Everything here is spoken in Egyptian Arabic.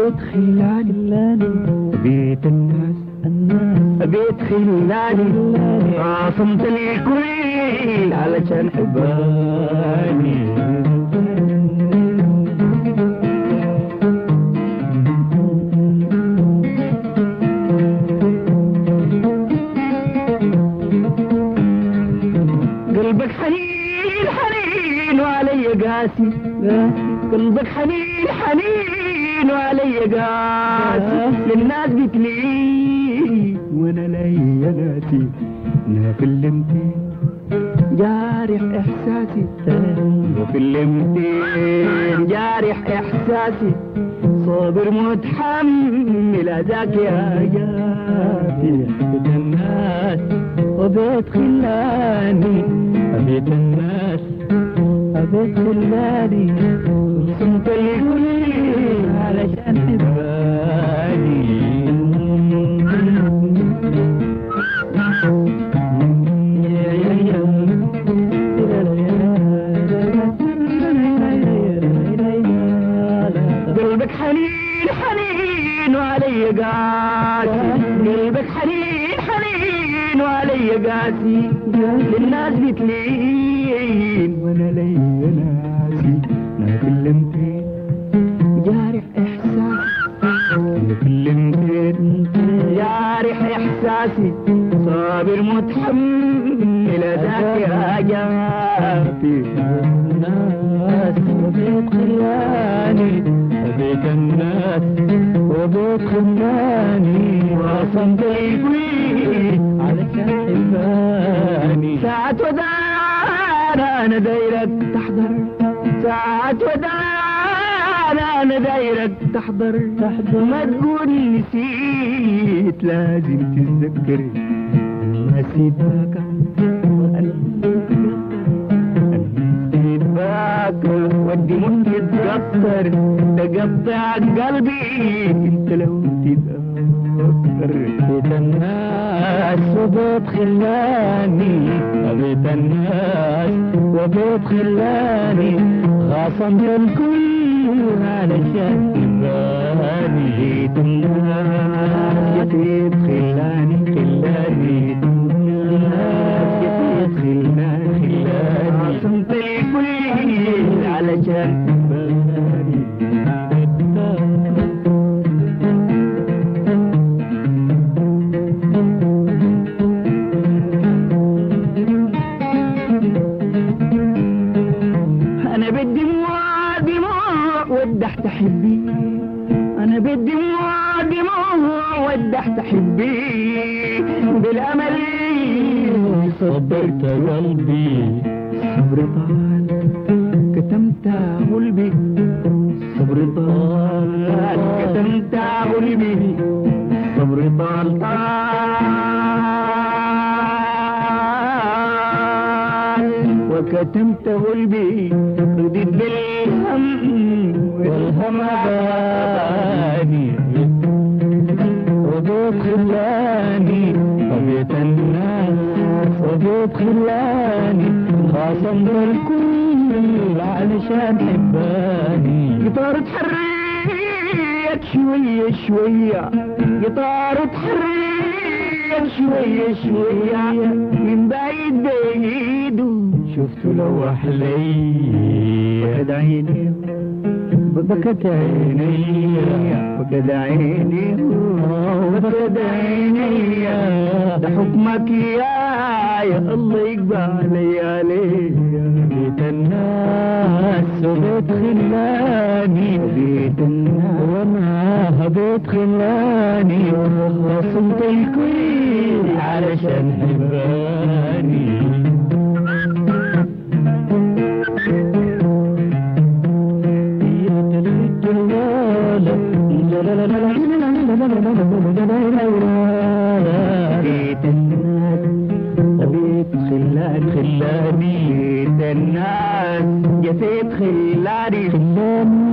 بيت خلاني بيت الناس بيت خلاني عاصمت الكل علشان حباني قلبك حنين حنين وعلي قاسي قلبك حنين حنين وعلي قاسي للناس بتلي وانا لي ناسي انا كلمتي جارح احساسي وكلمتين جارح احساسي صابر متحمل اذاك يا جافي حبيت الناس وبيت خلاني حبيت الناس حبيت خلاني صمت الكل علشان حباني يا يا يا قلبك حنين حنين وعلي قاسي قلبك حنين حنين وعلي قاسي للناس بتلين وانا لي ناسي ما كلمتين جارح احساسي كلمتين جارح احساسي صابر متحمل ذاك يا جافي الناس وبيت خلاني وبيت الناس وبيت خلاني وصمت الكويت علشان حباني ساعة ودانا انا دايرك تحضر ساعة ودانا انا دايرك تحضر تحضر ما تقول نسيت لازم تتذكر نسيت ذاك نسيت ذاك ودي ممكن تتقطر تقطع قلبي انت لو تتأثر بيت الناس وبيت خلاني بيت الناس وبيت خلاني خاصمت الكل علشان تباني بيت الناس يا بيت خلاني خلاني الناس يا بيت خلاني خلاني خاصمت الكل علشان تباني انا بالدموع دموع ودحت حبي انا بالدموع دموع ودحت حبي بالامل صبرت قلبي صبر طال كتمت قلبي صبر طال كتمت قلبي صبر طال طال وكتمت قلبي رديت بالهم والهم باني وبيت خلاني وبيت الناس وبيت خلاني خاصم الكل علشان حباني قطار تحريت شوية شوية قطار تحريت شوية شوية من بعيد بعيد شفت لو أحلي بكت عيني بكت عيني بكت عيني بكت عيني ده حكمك يا يا الله يقبل علي علي بيت الناس وبيت خلاني بيت الناس ومعاها بيت خلاني وصمت الكل علشان حباني بيت الناس بيت خلاني خلاني بيت الناس جسيت خلاني خلاني